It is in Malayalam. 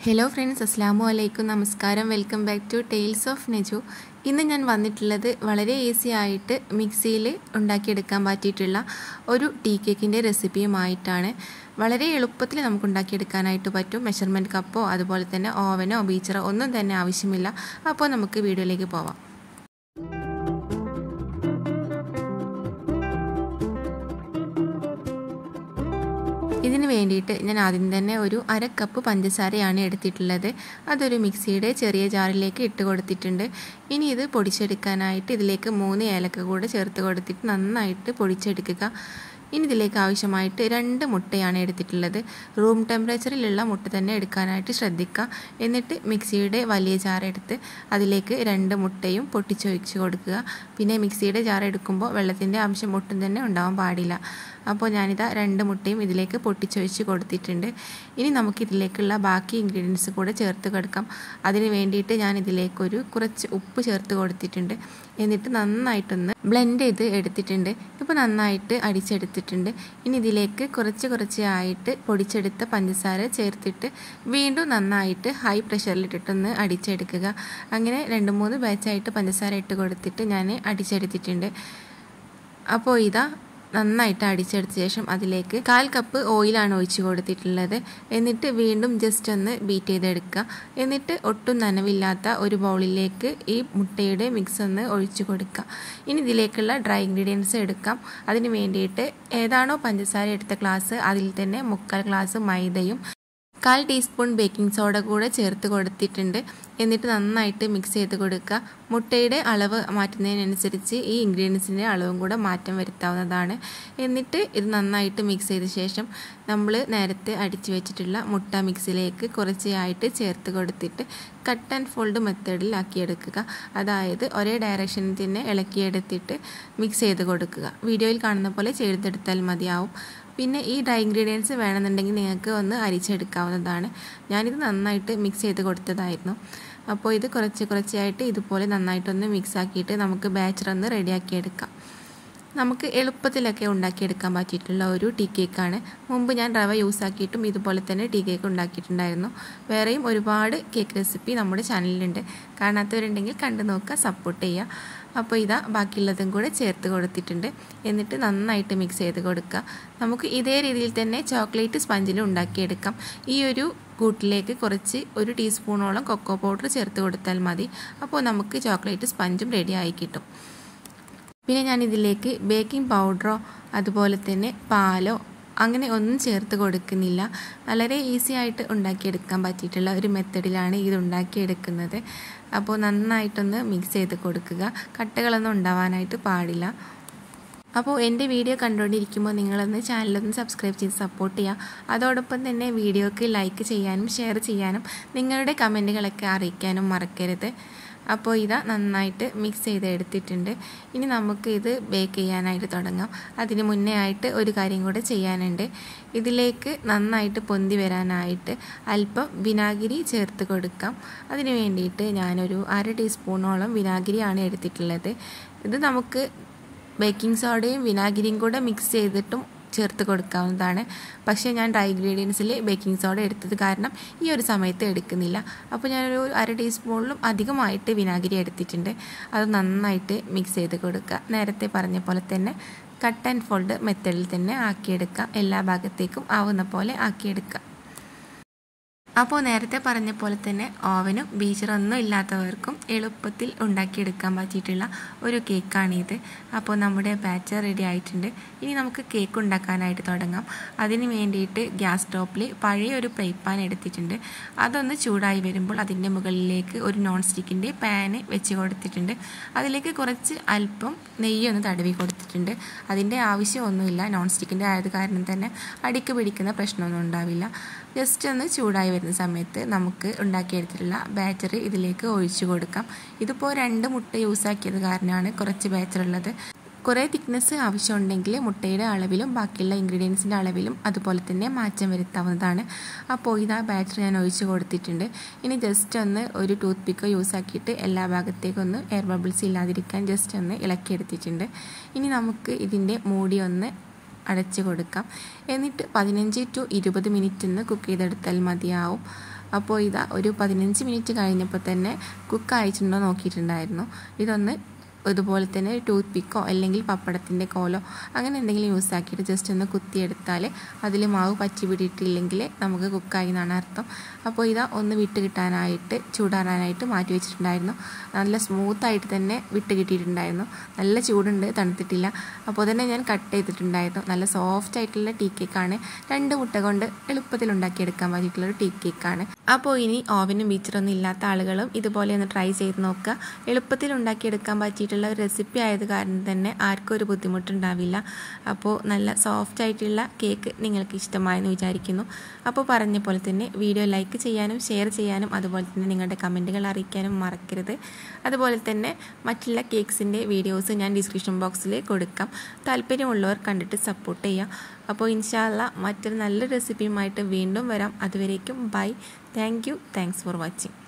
ഹലോ ഫ്രണ്ട്സ് അസ്സാമു അലൈക്കും നമസ്കാരം welcome back to tales of Neju ഇന്ന് ഞാൻ വന്നിട്ടുള്ളത് വളരെ ഈസി ആയിട്ട് മിക്സിയിൽ ഉണ്ടാക്കിയെടുക്കാൻ പറ്റിയിട്ടുള്ള ഒരു ടീ കേക്കിൻ്റെ റെസിപ്പിയുമായിട്ടാണ് വളരെ എളുപ്പത്തിൽ നമുക്ക് ഉണ്ടാക്കിയെടുക്കാനായിട്ട് പറ്റും മെഷർമെൻറ്റ് കപ്പോ അതുപോലെ തന്നെ ഓവനോ ബീച്ചറോ ഒന്നും തന്നെ ആവശ്യമില്ല അപ്പോൾ നമുക്ക് വീഡിയോയിലേക്ക് പോവാം ഇതിന് വേണ്ടിയിട്ട് ഞാൻ ആദ്യം തന്നെ ഒരു അര കപ്പ് പഞ്ചസാരയാണ് എടുത്തിട്ടുള്ളത് അതൊരു മിക്സിയുടെ ചെറിയ ജാറിലേക്ക് ഇട്ട് കൊടുത്തിട്ടുണ്ട് ഇനി ഇത് പൊടിച്ചെടുക്കാനായിട്ട് ഇതിലേക്ക് മൂന്ന് ഏലക്ക കൂടെ ചേർത്ത് കൊടുത്തിട്ട് നന്നായിട്ട് പൊടിച്ചെടുക്കുക ഇനി ഇതിലേക്ക് ആവശ്യമായിട്ട് രണ്ട് മുട്ടയാണ് എടുത്തിട്ടുള്ളത് റൂം ടെമ്പറേച്ചറിലുള്ള മുട്ട തന്നെ എടുക്കാനായിട്ട് ശ്രദ്ധിക്കുക എന്നിട്ട് മിക്സിയുടെ വലിയ ജാർ എടുത്ത് അതിലേക്ക് രണ്ട് മുട്ടയും പൊട്ടിച്ചൊഴിച്ച് കൊടുക്കുക പിന്നെ മിക്സിയുടെ ജാർ എടുക്കുമ്പോൾ വെള്ളത്തിൻ്റെ അംശം ഒട്ടും തന്നെ ഉണ്ടാവാൻ പാടില്ല അപ്പോൾ ഞാനിതാ രണ്ട് മുട്ടയും ഇതിലേക്ക് പൊട്ടിച്ചൊഴിച്ച് കൊടുത്തിട്ടുണ്ട് ഇനി നമുക്ക് ഇതിലേക്കുള്ള ബാക്കി ഇൻഗ്രീഡിയൻസ് കൂടെ ചേർത്ത് കൊടുക്കാം അതിന് വേണ്ടിയിട്ട് ഞാൻ ഇതിലേക്കൊരു കുറച്ച് ഉപ്പ് ചേർത്ത് കൊടുത്തിട്ടുണ്ട് എന്നിട്ട് നന്നായിട്ടൊന്ന് ബ്ലെൻഡ് ചെയ്ത് എടുത്തിട്ടുണ്ട് ഇപ്പോൾ നന്നായിട്ട് അടിച്ചെടുത്തിട്ടുണ്ട് ഇനി ഇതിലേക്ക് കുറച്ച് കുറച്ച് ആയിട്ട് പൊടിച്ചെടുത്ത പഞ്ചസാര ചേർത്തിട്ട് വീണ്ടും നന്നായിട്ട് ഹൈ പ്രഷറിലിട്ടിട്ടൊന്ന് അടിച്ചെടുക്കുക അങ്ങനെ രണ്ട് മൂന്ന് ബാച്ചായിട്ട് പഞ്ചസാര ഇട്ട് കൊടുത്തിട്ട് ഞാൻ അടിച്ചെടുത്തിട്ടുണ്ട് അപ്പോൾ ഇതാ നന്നായിട്ട് അടിച്ചെടുത്ത ശേഷം അതിലേക്ക് കാൽ കപ്പ് ഓയിലാണ് ഒഴിച്ചു കൊടുത്തിട്ടുള്ളത് എന്നിട്ട് വീണ്ടും ജസ്റ്റ് ഒന്ന് ബീറ്റ് ചെയ്തെടുക്കുക എന്നിട്ട് ഒട്ടും നനവില്ലാത്ത ഒരു ബൗളിലേക്ക് ഈ മുട്ടയുടെ മിക്സ് ഒന്ന് ഒഴിച്ചു കൊടുക്കുക ഇനി ഇതിലേക്കുള്ള ഡ്രൈ ഇൻഗ്രീഡിയൻസ് എടുക്കാം അതിന് വേണ്ടിയിട്ട് ഏതാണോ പഞ്ചസാര എടുത്ത ഗ്ലാസ് അതിൽ തന്നെ മുക്കാൽ ഗ്ലാസ് മൈദയും കാൽ ടീസ്പൂൺ ബേക്കിംഗ് സോഡ കൂടെ ചേർത്ത് കൊടുത്തിട്ടുണ്ട് എന്നിട്ട് നന്നായിട്ട് മിക്സ് ചെയ്ത് കൊടുക്കുക മുട്ടയുടെ അളവ് മാറ്റുന്നതിനനുസരിച്ച് ഈ ഇൻഗ്രീഡിയൻസിൻ്റെ അളവും കൂടെ മാറ്റം വരുത്താവുന്നതാണ് എന്നിട്ട് ഇത് നന്നായിട്ട് മിക്സ് ചെയ്ത ശേഷം നമ്മൾ നേരത്തെ അടിച്ചു വെച്ചിട്ടുള്ള മുട്ട മിക്സിലേക്ക് കുറച്ചായിട്ട് ചേർത്ത് കൊടുത്തിട്ട് കട്ട് ആൻഡ് ഫോൾഡ് മെത്തേഡിൽ ആക്കിയെടുക്കുക അതായത് ഒരേ ഡയറക്ഷനിൽ തന്നെ ഇളക്കിയെടുത്തിട്ട് മിക്സ് ചെയ്ത് കൊടുക്കുക വീഡിയോയിൽ കാണുന്ന പോലെ ചെയ്തെടുത്താൽ മതിയാവും പിന്നെ ഈ ഡ്രൈ ഇൻഗ്രീഡിയൻസ് വേണമെന്നുണ്ടെങ്കിൽ നിങ്ങൾക്ക് ഒന്ന് അരിച്ചെടുക്കാവുന്നതാണ് ഞാനിത് നന്നായിട്ട് മിക്സ് ചെയ്ത് കൊടുത്തതായിരുന്നു അപ്പോൾ ഇത് കുറച്ച് കുറച്ചായിട്ട് ഇതുപോലെ നന്നായിട്ടൊന്ന് മിക്സ് ആക്കിയിട്ട് നമുക്ക് ബാച്ചർ ഒന്ന് റെഡിയാക്കി എടുക്കാം നമുക്ക് എളുപ്പത്തിലൊക്കെ ഉണ്ടാക്കിയെടുക്കാൻ പറ്റിയിട്ടുള്ള ഒരു ടീ കേക്കാണ് മുമ്പ് ഞാൻ റവ യൂസ് ആക്കിയിട്ടും ഇതുപോലെ തന്നെ ടീ കേക്ക് ഉണ്ടാക്കിയിട്ടുണ്ടായിരുന്നു വേറെയും ഒരുപാട് കേക്ക് റെസിപ്പി നമ്മുടെ ചാനലിലുണ്ട് കാണാത്തവരുണ്ടെങ്കിൽ കണ്ടു നോക്കുക സപ്പോർട്ട് ചെയ്യുക അപ്പോൾ ഇതാ ബാക്കിയുള്ളതും കൂടെ ചേർത്ത് കൊടുത്തിട്ടുണ്ട് എന്നിട്ട് നന്നായിട്ട് മിക്സ് ചെയ്ത് കൊടുക്കുക നമുക്ക് ഇതേ രീതിയിൽ തന്നെ ചോക്ലേറ്റ് സ്പഞ്ചിൽ ഉണ്ടാക്കിയെടുക്കാം ഈ ഒരു കൂട്ടിലേക്ക് കുറച്ച് ഒരു ടീസ്പൂണോളം കൊക്കോ പൗഡർ ചേർത്ത് കൊടുത്താൽ മതി അപ്പോൾ നമുക്ക് ചോക്ലേറ്റ് സ്പഞ്ചും റെഡി ആയി കിട്ടും പിന്നെ ഞാൻ ഇതിലേക്ക് ബേക്കിംഗ് പൗഡറോ അതുപോലെ തന്നെ പാലോ അങ്ങനെ ഒന്നും ചേർത്ത് കൊടുക്കുന്നില്ല വളരെ ഈസി ആയിട്ട് ഉണ്ടാക്കിയെടുക്കാൻ പറ്റിയിട്ടുള്ള ഒരു മെത്തഡിലാണ് ഇത് ഉണ്ടാക്കിയെടുക്കുന്നത് അപ്പോൾ നന്നായിട്ടൊന്ന് മിക്സ് ചെയ്ത് കൊടുക്കുക കട്ടകളൊന്നും ഉണ്ടാവാനായിട്ട് പാടില്ല അപ്പോൾ എൻ്റെ വീഡിയോ കണ്ടുകൊണ്ടിരിക്കുമ്പോൾ നിങ്ങളൊന്ന് ചാനലൊന്ന് സബ്സ്ക്രൈബ് ചെയ്ത് സപ്പോർട്ട് ചെയ്യുക അതോടൊപ്പം തന്നെ വീഡിയോക്ക് ലൈക്ക് ചെയ്യാനും ഷെയർ ചെയ്യാനും നിങ്ങളുടെ കമൻറ്റുകളൊക്കെ അറിയിക്കാനും മറക്കരുത് അപ്പോൾ ഇതാ നന്നായിട്ട് മിക്സ് ചെയ്ത് എടുത്തിട്ടുണ്ട് ഇനി നമുക്ക് ഇത് ബേക്ക് ചെയ്യാനായിട്ട് തുടങ്ങാം അതിന് മുന്നേ ആയിട്ട് ഒരു കാര്യം കൂടെ ചെയ്യാനുണ്ട് ഇതിലേക്ക് നന്നായിട്ട് പൊന്തി വരാനായിട്ട് അല്പം വിനാഗിരി ചേർത്ത് കൊടുക്കാം അതിന് വേണ്ടിയിട്ട് ഞാനൊരു അര ടീസ്പൂണോളം വിനാഗിരിയാണ് എടുത്തിട്ടുള്ളത് ഇത് നമുക്ക് ബേക്കിംഗ് സോഡയും വിനാഗിരിയും കൂടെ മിക്സ് ചെയ്തിട്ടും ചേർത്ത് കൊടുക്കാവുന്നതാണ് പക്ഷേ ഞാൻ ഡ്രൈ ഇൻഗ്രീഡിയൻസിൽ ബേക്കിംഗ് സോഡ എടുത്തത് കാരണം ഈ ഒരു സമയത്ത് എടുക്കുന്നില്ല അപ്പോൾ ഞാനൊരു അര ടീസ്പൂണിലും അധികമായിട്ട് വിനാഗിരി എടുത്തിട്ടുണ്ട് അത് നന്നായിട്ട് മിക്സ് ചെയ്ത് കൊടുക്കുക നേരത്തെ പറഞ്ഞ പോലെ തന്നെ കട്ട് ആൻഡ് ഫോൾഡ് മെത്തേഡിൽ തന്നെ ആക്കിയെടുക്കുക എല്ലാ ഭാഗത്തേക്കും ആവുന്ന പോലെ ആക്കിയെടുക്കുക അപ്പോൾ നേരത്തെ പറഞ്ഞ പോലെ തന്നെ ഓവനും ബീച്ചറൊന്നും ഇല്ലാത്തവർക്കും എളുപ്പത്തിൽ ഉണ്ടാക്കിയെടുക്കാൻ പറ്റിയിട്ടുള്ള ഒരു കേക്കാണിത് അപ്പോൾ നമ്മുടെ ബാച്ചർ റെഡി ആയിട്ടുണ്ട് ഇനി നമുക്ക് കേക്ക് ഉണ്ടാക്കാനായിട്ട് തുടങ്ങാം അതിന് വേണ്ടിയിട്ട് ഗ്യാസ് സ്റ്റോപ്പിൽ പഴയ ഒരു ഫ്രൈ പാൻ എടുത്തിട്ടുണ്ട് അതൊന്ന് ചൂടായി വരുമ്പോൾ അതിൻ്റെ മുകളിലേക്ക് ഒരു നോൺ സ്റ്റിക്കിൻ്റെ പാന് വെച്ച് കൊടുത്തിട്ടുണ്ട് അതിലേക്ക് കുറച്ച് അല്പം നെയ്യൊന്ന് തടവി കൊടുത്തിട്ടുണ്ട് അതിൻ്റെ ആവശ്യമൊന്നുമില്ല നോൺ സ്റ്റിക്കിൻ്റെ ആയത് കാരണം തന്നെ അടിക്ക് പിടിക്കുന്ന പ്രശ്നമൊന്നും ഉണ്ടാവില്ല ജസ്റ്റ് ഒന്ന് ചൂടായി വരുന്ന സമയത്ത് നമുക്ക് ഉണ്ടാക്കിയെടുത്തിട്ടുള്ള ബാറ്ററി ഇതിലേക്ക് ഒഴിച്ചു കൊടുക്കാം ഇതിപ്പോൾ രണ്ട് മുട്ട യൂസ് ആക്കിയത് കാരണമാണ് കുറച്ച് ബാറ്റർ ഉള്ളത് കുറേ തിക്നെസ് ആവശ്യമുണ്ടെങ്കിൽ മുട്ടയുടെ അളവിലും ബാക്കിയുള്ള ഇൻഗ്രീഡിയൻസിൻ്റെ അളവിലും അതുപോലെ തന്നെ മാറ്റം വരുത്താവുന്നതാണ് അപ്പോൾ ഇതാ ബാറ്ററി ഞാൻ ഒഴിച്ച് കൊടുത്തിട്ടുണ്ട് ഇനി ജസ്റ്റ് ഒന്ന് ഒരു ടൂത്ത് പിക്കോ യൂസ് ആക്കിയിട്ട് എല്ലാ ഭാഗത്തേക്കൊന്ന് എയർ ബബിൾസ് ഇല്ലാതിരിക്കാൻ ജസ്റ്റ് ഒന്ന് ഇളക്കിയെടുത്തിട്ടുണ്ട് ഇനി നമുക്ക് ഇതിൻ്റെ മൂടി ഒന്ന് അടച്ചു കൊടുക്കാം എന്നിട്ട് പതിനഞ്ച് ടു ഇരുപത് മിനിറ്റ് ഒന്ന് കുക്ക് ചെയ്തെടുത്താൽ മതിയാവും അപ്പോൾ ഇതാ ഒരു പതിനഞ്ച് മിനിറ്റ് കഴിഞ്ഞപ്പോൾ തന്നെ കുക്ക് അയച്ചിട്ടുണ്ടോ നോക്കിയിട്ടുണ്ടായിരുന്നു ഇതൊന്ന് ഇതുപോലെ തന്നെ ടൂത്ത് പിക്കോ അല്ലെങ്കിൽ പപ്പടത്തിൻ്റെ കോലോ അങ്ങനെ എന്തെങ്കിലും യൂസ് ആക്കിയിട്ട് ജസ്റ്റ് ഒന്ന് കുത്തിയെടുത്താൽ അതിൽ മാവ് പറ്റി പിടിയിട്ടില്ലെങ്കിൽ നമുക്ക് കുക്കായി എന്നാണ് അർത്ഥം അപ്പോൾ ഇതാ ഒന്ന് വിട്ട് കിട്ടാനായിട്ട് ചൂടാറാനായിട്ട് മാറ്റി വെച്ചിട്ടുണ്ടായിരുന്നു നല്ല സ്മൂത്തായിട്ട് തന്നെ വിട്ട് കിട്ടിയിട്ടുണ്ടായിരുന്നു നല്ല ചൂടുണ്ട് തണുത്തിട്ടില്ല അപ്പോൾ തന്നെ ഞാൻ കട്ട് ചെയ്തിട്ടുണ്ടായിരുന്നു നല്ല സോഫ്റ്റ് ആയിട്ടുള്ള ടീ കേക്കാണ് രണ്ട് മുട്ട കൊണ്ട് എളുപ്പത്തിൽ ഉണ്ടാക്കിയെടുക്കാൻ പറ്റിയിട്ടുള്ള ഒരു ടീ കേക്കാണ് അപ്പോൾ ഇനി ഓവനും ബീച്ചറൊന്നും ഇല്ലാത്ത ആളുകളും ഇതുപോലെ ഒന്ന് ട്രൈ ചെയ്ത് നോക്കുക എളുപ്പത്തിൽ ഉണ്ടാക്കിയെടുക്കാൻ പറ്റിയിട്ടുള്ള ഒരു റെസിപ്പി ആയത് കാരണം തന്നെ ആർക്കും ഒരു ബുദ്ധിമുട്ടുണ്ടാവില്ല അപ്പോൾ നല്ല സോഫ്റ്റ് ആയിട്ടുള്ള കേക്ക് നിങ്ങൾക്ക് ഇഷ്ടമായെന്ന് വിചാരിക്കുന്നു അപ്പോൾ പറഞ്ഞ പോലെ തന്നെ വീഡിയോ ലൈക്ക് ചെയ്യാനും ഷെയർ ചെയ്യാനും അതുപോലെ തന്നെ നിങ്ങളുടെ കമൻറ്റുകൾ അറിയിക്കാനും മറക്കരുത് അതുപോലെ തന്നെ മറ്റുള്ള കേക്ക്സിൻ്റെ വീഡിയോസ് ഞാൻ ഡിസ്ക്രിപ്ഷൻ ബോക്സിൽ കൊടുക്കാം താല്പര്യമുള്ളവർ കണ്ടിട്ട് സപ്പോർട്ട് ചെയ്യുക അപ്പോൾ ഇൻഷാല്ല മറ്റൊരു നല്ല റെസിപ്പിയുമായിട്ട് വീണ്ടും വരാം അതുവരേക്കും bye thank you thanks for watching